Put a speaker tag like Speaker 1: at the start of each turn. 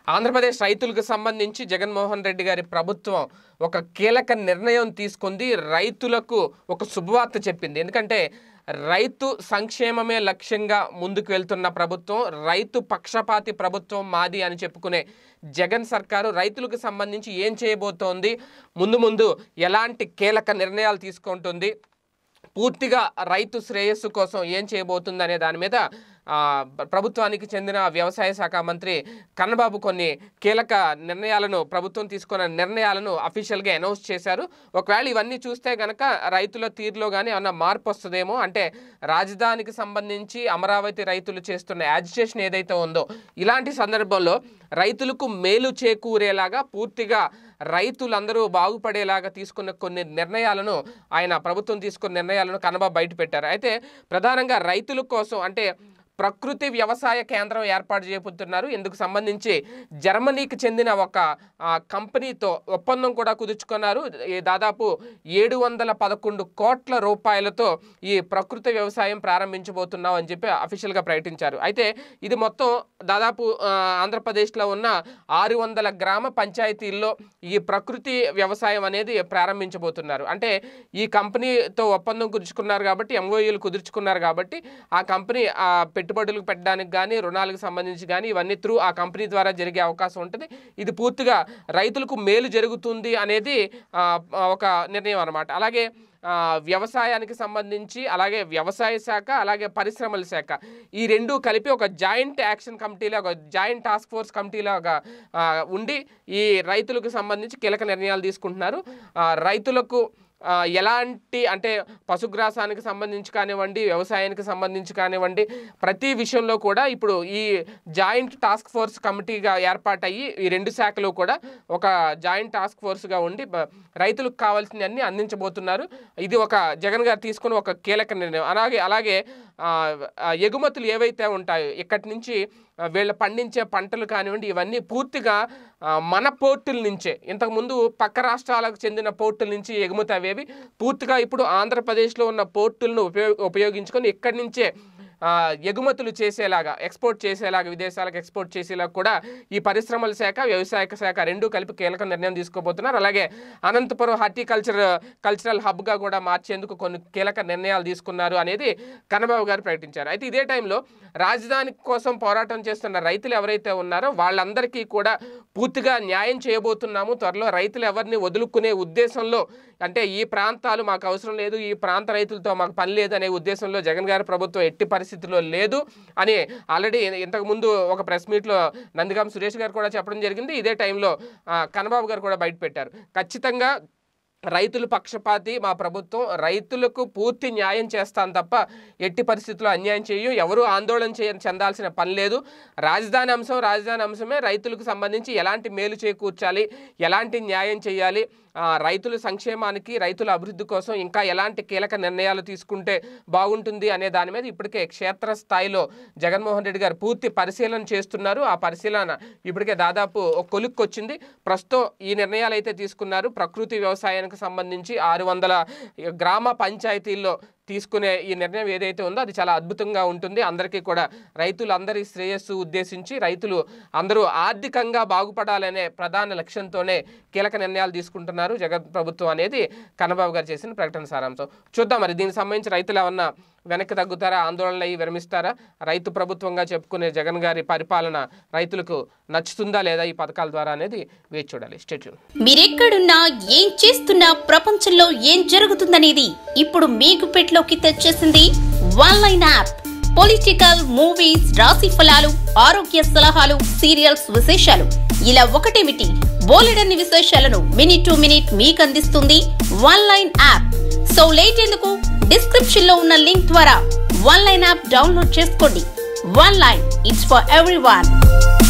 Speaker 1: ఆంధ్రప్రదేశ్ రైతులకు సంబంధించి జగన్మోహన్ రెడ్డి గారి ప్రభుత్వం ఒక కీలక నిర్ణయం తీసుకుంది రైతులకు ఒక శుభవార్త చెప్పింది ఎందుకంటే రైతు సంక్షేమమే లక్ష్యంగా ముందుకు వెళ్తున్న ప్రభుత్వం రైతు పక్షపాతి ప్రభుత్వం మాది అని చెప్పుకునే జగన్ సర్కారు రైతులకు సంబంధించి ఏం చేయబోతోంది ముందు ముందు ఎలాంటి కీలక నిర్ణయాలు తీసుకుంటుంది పూర్తిగా రైతు శ్రేయస్సు కోసం ఏం చేయబోతుంది అనే దాని మీద ఆ, ప్రభుత్వానికి చెందిన వ్యవసాయ శాఖ మంత్రి కన్నబాబు కొన్ని కీలక నిర్ణయాలను ప్రభుత్వం తీసుకున్న నిర్ణయాలను అఫీషియల్గా అనౌన్స్ చేశారు ఒకవేళ ఇవన్నీ చూస్తే కనుక రైతుల తీరులో కానీ ఏమన్నా మార్పు వస్తుందేమో అంటే రాజధానికి సంబంధించి అమరావతి రైతులు చేస్తున్న యాజిటేషన్ ఏదైతే ఉందో ఇలాంటి సందర్భంలో రైతులకు మేలు చేకూరేలాగా పూర్తిగా రైతులందరూ బాగుపడేలాగా తీసుకున్న కొన్ని నిర్ణయాలను ఆయన ప్రభుత్వం తీసుకున్న నిర్ణయాలను కన్నబాబు బయట పెట్టారు అయితే ప్రధానంగా రైతుల కోసం అంటే ప్రకృతి వ్యవసాయ కేంద్రం ఏర్పాటు చేయబోతున్నారు ఇందుకు సంబంధించి జర్మనీకి చెందిన ఒక ఆ, కంపెనీతో ఒప్పందం కూడా కుదుర్చుకున్నారు ఈ దాదాపు ఏడు వందల పదకొండు కోట్ల రూపాయలతో ఈ ప్రకృతి వ్యవసాయం ప్రారంభించబోతున్నాం అని చెప్పి అఫీషియల్గా ప్రకటించారు అయితే ఇది మొత్తం దాదాపు ఆ, ఆంధ్రప్రదేశ్లో ఉన్న ఆరు వందల గ్రామ పంచాయతీల్లో ఈ ప్రకృతి వ్యవసాయం అనేది ప్రారంభించబోతున్నారు అంటే ఈ కంపెనీతో ఒప్పందం కుదుర్చుకున్నారు కాబట్టి ఎంఓయూలు కుదుర్చుకున్నారు కాబట్టి ఆ కంపెనీ ఆ పెట్టుబడులకు పెట్టడానికి కానీ రుణాలకు సంబంధించి కానీ ఇవన్నీ త్రూ ఆ కంపెనీ ద్వారా జరిగే అవకాశం ఉంటుంది ఇది పూర్తిగా రైతులకు మేలు జరుగుతుంది అనేది ఆ, ఒక నిర్ణయం అన్నమాట అలాగే ఆ, వ్యవసాయానికి సంబంధించి అలాగే వ్యవసాయ శాఖ అలాగే పరిశ్రమల శాఖ ఈ రెండు కలిపి ఒక జాయింట్ యాక్షన్ కమిటీలో ఒక జాయింట్ టాస్క్ ఫోర్స్ కమిటీలాగా ఆ, ఉండి ఈ రైతులకు సంబంధించి కీలక నిర్ణయాలు తీసుకుంటున్నారు ఆ, రైతులకు ఆ, ఎలాంటి అంటే పశుగ్రాసానికి సంబంధించి కానివ్వండి వ్యవసాయానికి సంబంధించి కానివ్వండి ప్రతి విషయంలో కూడా ఇప్పుడు ఈ జాయింట్ టాస్క్ ఫోర్స్ కమిటీగా ఏర్పాటయ్యి ఈ రెండు శాఖలు కూడా ఒక జాయింట్ టాస్క్ ఫోర్స్గా ఉండి బ- రైతులకు కావాల్సినవి అన్ని అందించబోతున్నారు ఇది ఒక జగన్ గారు తీసుకున్న ఒక కీలక నిర్ణయం అలాగే అలాగే ఆ, ఆ, ఎగుమతులు ఏవైతే ఉంటాయో ఇక్కడి నుంచి ఆ, వీళ్ళు పండించే పంటలు కానివ్వండి ఇవన్నీ పూర్తిగా ఆ, మన పోర్టుల నుంచే ఇంతకుముందు పక్క రాష్ట్రాలకు చెందిన పోర్టుల నుంచి ఎగుమతి అవేవి పూర్తిగా ఇప్పుడు ఆంధ్రప్రదేశ్లో ఉన్న పోర్టులను ఉపయోగ ఉపయోగించుకొని ఇక్కడి నుంచే ఆ, ఎగుమతులు చేసేలాగా ఎక్స్పోర్ట్ చేసేలాగా విదేశాలకు ఎక్స్పోర్ట్ చేసేలాగా కూడా ఈ పరిశ్రమల శాఖ వ్యవసాయ శాఖ రెండు కలిపి కీలక నిర్ణయం తీసుకోబోతున్నారు అలాగే అనంతపురం హార్టికల్చర్ కల్చరల్ హబ్గా కూడా మార్చేందుకు కొన్ని కీలక నిర్ణయాలు తీసుకున్నారు అనేది కన్నబాబు గారు ప్రకటించారు అయితే ఇదే టైంలో రాజధాని కోసం పోరాటం చేస్తున్న రైతులు ఎవరైతే ఉన్నారో వాళ్ళందరికీ కూడా పూర్తిగా న్యాయం చేయబోతున్నాము త్వరలో రైతులు ఎవరిని వదులుకునే ఉద్దేశంలో అంటే ఈ ప్రాంతాలు మాకు అవసరం లేదు ఈ ప్రాంత రైతులతో మాకు పని లేదు అనే ఉద్దేశంలో జగన్ గారి ప్రభుత్వం ఎట్టి పరిస్థితుల్లో లేదు అని ఆల్రెడీ ఇంతకుముందు ఒక ప్రెస్ మీట్లో నందిగాం సురేష్ గారు కూడా చెప్పడం జరిగింది ఇదే టైంలో ఆ, కన్నబాబు గారు కూడా బయట పెట్టారు ఖచ్చితంగా రైతులు పక్షపాతి మా ప్రభుత్వం రైతులకు పూర్తి న్యాయం చేస్తాను తప్ప ఎట్టి పరిస్థితుల్లో అన్యాయం చేయు ఎవరు ఆందోళన చేయ చెందాల్సిన పని లేదు రాజధాని అంశం రాజధాని అంశమే రైతులకు సంబంధించి ఎలాంటి మేలు చేకూర్చాలి ఎలాంటి న్యాయం చేయాలి ఆ, రైతుల సంక్షేమానికి రైతుల అభివృద్ధి కోసం ఇంకా ఎలాంటి కీలక నిర్ణయాలు తీసుకుంటే బాగుంటుంది అనే దాని మీద ఇప్పటికే క్షేత్రస్థాయిలో జగన్మోహన్ రెడ్డి గారు పూర్తి పరిశీలన చేస్తున్నారు ఆ పరిశీలన ఇప్పటికే దాదాపు ఒక కొలుక్కి వచ్చింది ప్రస్తుతం ఈ నిర్ణయాలు అయితే తీసుకున్నారు ప్రకృతి వ్యవసాయానికి సంబంధించి ఆరు వందల గ్రామ పంచాయతీల్లో తీసుకునే ఈ నిర్ణయం ఏదైతే ఉందో అది చాలా అద్భుతంగా ఉంటుంది అందరికీ కూడా రైతులందరి శ్రేయస్సు ఉద్దేశించి రైతులు అందరూ ఆర్థికంగా బాగుపడాలనే ప్రధాన లక్ష్యంతోనే కీలక నిర్ణయాలు తీసుకుంటున్నారు జగన్ ప్రభుత్వం అనేది కన్నబాబు గారు చేసిన ప్రకటన సారాంశం చూద్దాం మరి దీనికి సంబంధించి రైతులు ఏమన్నా వెనక్కి తగ్గుతారా ఆందోళనలు అయ్యి విరమిస్తారా రైతు ప్రభుత్వంగా చెప్పుకునే జగన్ గారి పరిపాలన రైతులకు నచ్చుతుందా లేదా ఈ పథకాల ద్వారా అనేది వేచి చూడాలి స్టేట్యూన్
Speaker 2: మీరెక్కడున్నా ఏం చేస్తున్నా ప్రపంచంలో ఏం జరుగుతుందనేది ఇప్పుడు మీ గుప్పెట్లోకి తెచ్చేసింది one line app political movies రాశి ఫలాలు ఆరోగ్య సలహాలు సీరియల్స్ విశేషాలు ఇలా ఒకటేమిటి బోలెడన్ని విశేషాలను మినిట్ టు మినిట్ మీకు అందిస్తుంది one line app so late ఎందుకు డిస్క్రిప్షన్ లో ఉన్న లింక్ ద్వారా వన్ లైన్ యాప్ డౌన్లోడ్ చేసుకోండి one line it's for every